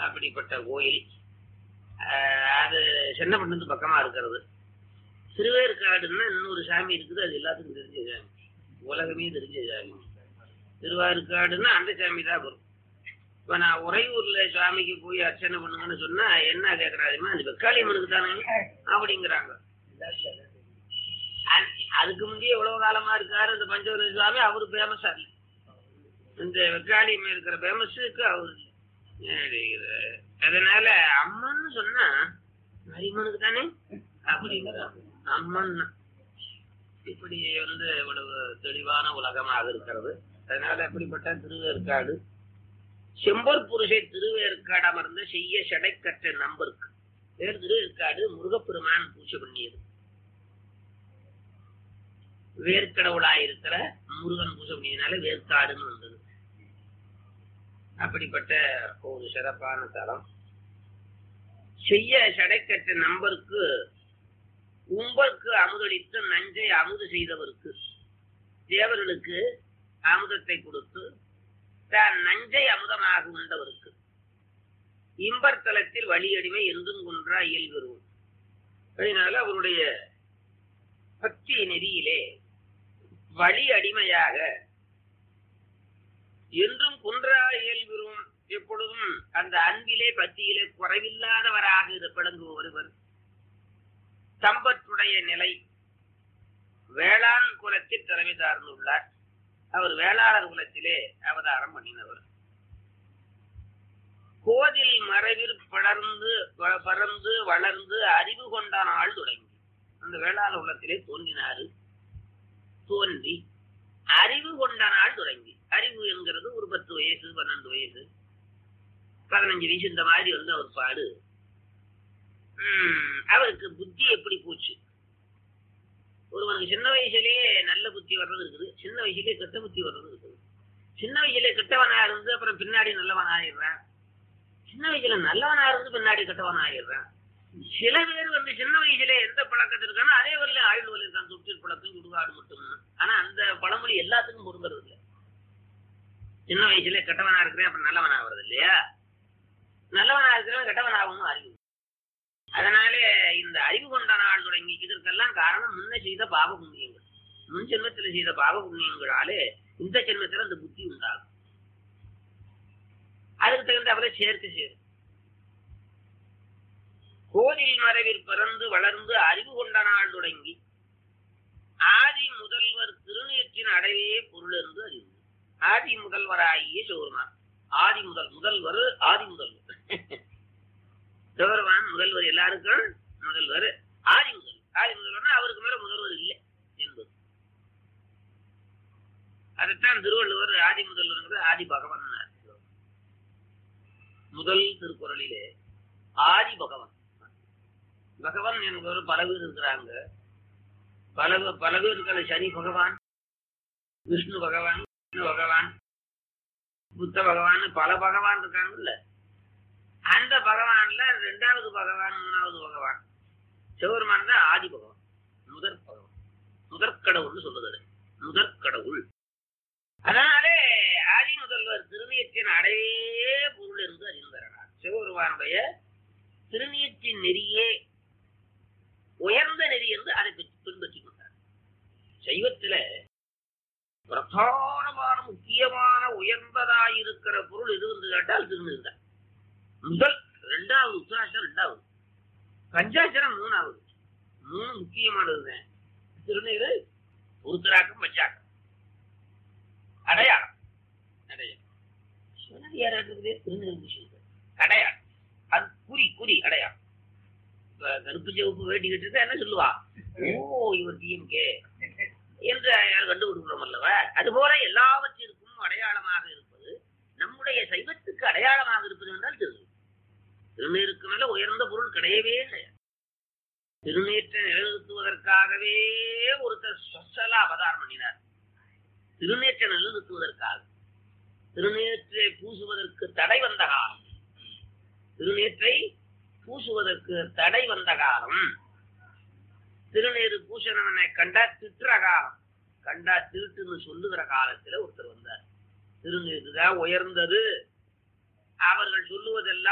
அப்படிப்பட்ட கோயில் ஆஹ் அது சென்னப்பட்டினத்து பக்கமா இருக்கிறது திருவேற்காடுன்னா இன்னொரு சாமி இருக்குது அது எல்லாத்துக்கும் தெரிஞ்ச சாமி உலகமே தெரிஞ்ச சாமி திருவாருக்காடுன்னா அந்த சாமி தான் வரும் இப்ப நான் உறையூர்ல சாமிக்கு போய் அர்ச்சனை பண்ணுங்கன்னு சொன்னா என்ன கேக்குறாருமா அது வெக்காளியம்மனுக்கு தானே அப்படிங்கிறாங்க அது- அதுக்கு முந்தைய எவ்வளவு காலமா இருக்காரு இந்த பஞ்சவர சுவாமி அவரு ஃபேமஸா இல்ல இந்த வெக்காளியம்மன் இருக்கிற ஃபேமஸுக்கு அவரு இல்ல. அப்படிங்கிற. அதனால அம்மன்னு சொன்னா நரிமனுக்கு தானே அப்படிங்கிறாங்க அம்மன் இப்படி வந்து இவ்வளவு தெளிவான உலகமாக இருக்கிறது அதனால அப்படிப்பட்ட திருவேற்காடு செம்பர் புருஷை திருவேற்காடு அமர்ந்த செய்ய செடைக்கற்ற நம்பருக்கு பேர் திருவேற்காடு முருகப்பெருமான் பூஜை பண்ணியது வேர்க்கடவுளாயிருக்கிற முருகன் பூஜை பண்ணியதுனால வேர்க்காடுன்னு வந்தது அப்படிப்பட்ட ஒரு சிறப்பான தலம் செய்ய சடைக்கற்ற நம்பருக்கு உம்பருக்கு அமுதளித்து நஞ்சை அமுது செய்தவருக்கு தேவர்களுக்கு அமுதத்தை கொடுத்து தான் நஞ்சை அமுதமாக உண்டவருக்கு இம்பர்தலத்தில் வழியடிமை என்றும் குன்றா இயல்பெறும் அதனால அவருடைய பக்தி நெறியிலே வழி அடிமையாக என்றும் குன்றா இயல்பெறும் எப்பொழுதும் அந்த அன்பிலே பக்தியிலே குறைவில்லாதவராக இது விளங்குவோர் ஒருவர் சம்பத்துடைய நிலை வேளாண் குலத்தில் தலைமை சார்ந்துள்ளார் அவர் வேளாளர் குலத்திலே அவதாரம் பண்ணினவர் கோதில் மறைவில் படர்ந்து வ- பறந்து வளர்ந்து அறிவு கொண்ட நாள் தொடங்கி அந்த வேளாளர் குலத்திலே தோன்றினாரு தோன்றி அறிவு கொண்ட நாள் தொடங்கி அறிவு என்கிறது ஒரு பத்து வயசு பன்னெண்டு வயசு பதினஞ்சு வயசு இந்த மாதிரி வந்து அவர் பாடு உம், அவருக்கு புத்தி எப்படி போச்சு ஒருவனுக்கு சின்ன வயசுலயே நல்ல புத்தி வர்றது இருக்குது சின்ன வயசுலயே கெட்ட புத்தி வர்றது இருக்குது சின்ன வயசுல கெட்டவனா இருந்து அப்புறம் பின்னாடி நல்லவன் ஆயிடுறான் சின்ன வயசுல நல்லவனா இருந்து பின்னாடி கெட்டவன் ஆயிடுறான் சில பேர் வந்து சின்ன வயசுல எந்த பழக்கத்தில் இருக்கானோ அதே வரையில ஆயுள் வரை இருக்கான் தொட்டில் பழக்கம் சுடுகாடு மட்டும் ஆனா அந்த பழமொழி எல்லாத்துக்கும் பொருந்துறது இல்லை சின்ன வயசுல கெட்டவனா இருக்கிறேன் அப்புறம் நல்லவன் ஆகுறது இல்லையா நல்லவனா இருக்கிறவன் கெட்டவன் ஆகணும் அறிவு அதனாலே இந்த அறிவு கொண்ட நாள் தொடங்கி இதற்கெல்லாம் காரணம் முன்ன செய்த பாவ புண்ணியங்கள் முன் ஜென்மத்துல செய்த பாவ புண்ணியங்களாலே இந்த ஜென்மத்துல அந்த புத்தி உண்டாகும் அதுக்கு தகுந்த அவரை சேர்த்து சேரும் கோதில் மறைவில் பிறந்து வளர்ந்து அறிவு கொண்ட நாள் தொடங்கி ஆதி முதல்வர் திருநீற்றின் அடைவே பொருள் என்று அறிவு ஆதி முதல்வராகிய சிவருமான் ஆதி முதல் முதல்வர் ஆதி முதல்வர் சிவருமான் முதல்வர் எல்லாருக்கும் முதல்வர் ஆதி முதல் ஆதி முதல்வர்னா அவருக்கு மேல முதல்வர் இல்லை என்பது அதைத்தான் திருவள்ளுவர் ஆதி முதல்வர் ஆதி பகவான் முதல் திருக்குறளிலே ஆதி பகவான் பகவான் என்பவர் பல பேர் இருக்கிறாங்க பல பல பேர் இருக்கிற சனி பகவான் விஷ்ணு பகவான் விஷ்ணு பகவான் புத்த பகவான் பல பகவான் இருக்காங்கல்ல அந்த பகவான்ல ரெண்டாவது பகவான் மூணாவது பகவான் சிவபெருமான் தான் ஆதி பகவான் முதற் பகவான் முதற்கடவுள்னு சொல்லுது முதற்கடவுள் அதனாலே ஆதி முதல்வர் திருநீற்றின் அடையே பொருள் என்று அறிந்தரனார் சிவபெருமானுடைய திருநீற்றின் நெறியே உயர்ந்த நெறி என்று அதை பின்- பின்பற்றிக் கொண்டார் சைவத்தில பிரதானமான முக்கியமான உயர்ந்ததாயிருக்கிற பொருள் எது என்று கேட்டால் திருநீர் தான் முதல் ரெண்டாவது உத்தராட்சரம் ரெண்டாவது பஞ்சாட்சரம் மூணாவது மூணு முக்கியமானதுதான் திருநீர் உருத்தராக்கம் பஞ்சாக்கம் அடையாளம் அடையாளம் சிவனடியார் இருக்கிறதே திருநீர் விஷயம் அடையாளம் அது குறி குறி அடையாளம் இப்ப கருப்பு சிவப்பு வேட்டி கட்டிருந்தா என்ன சொல்லுவா ஓ இவர் டிஎம்கே என்று அடையாளம் கண்டுபிடிக்கிறோம் அல்லவா அதுபோல எல்லாவற்றிற்கும் அடையாளமாக இருப்பது நம்முடைய சைவத்துக்கு அடையாளமாக இருப்பது என்றால் திருநீர் திருநீருக்கு மேல உயர்ந்த பொருள் கிடையவே கிடையாது திருநீற்றை நிலைநிறுத்துவதற்காகவே ஒருத்தர் சொசலா அவதாரம் பண்ணினார் திருநீற்றை நிலைநிறுத்துவதற்காக திருநீற்றை பூசுவதற்கு தடை வந்த காலம் திருநீற்றை பூசுவதற்கு தடை வந்த காலம் திருநீறு பூசணவனை கண்டா திட்டுற காலம் கண்டா திருட்டுன்னு சொல்லுகிற காலத்துல ஒருத்தர் வந்தார் திருநீறு தான் உயர்ந்தது அவர்கள் சொல்லுவதெல்லாம்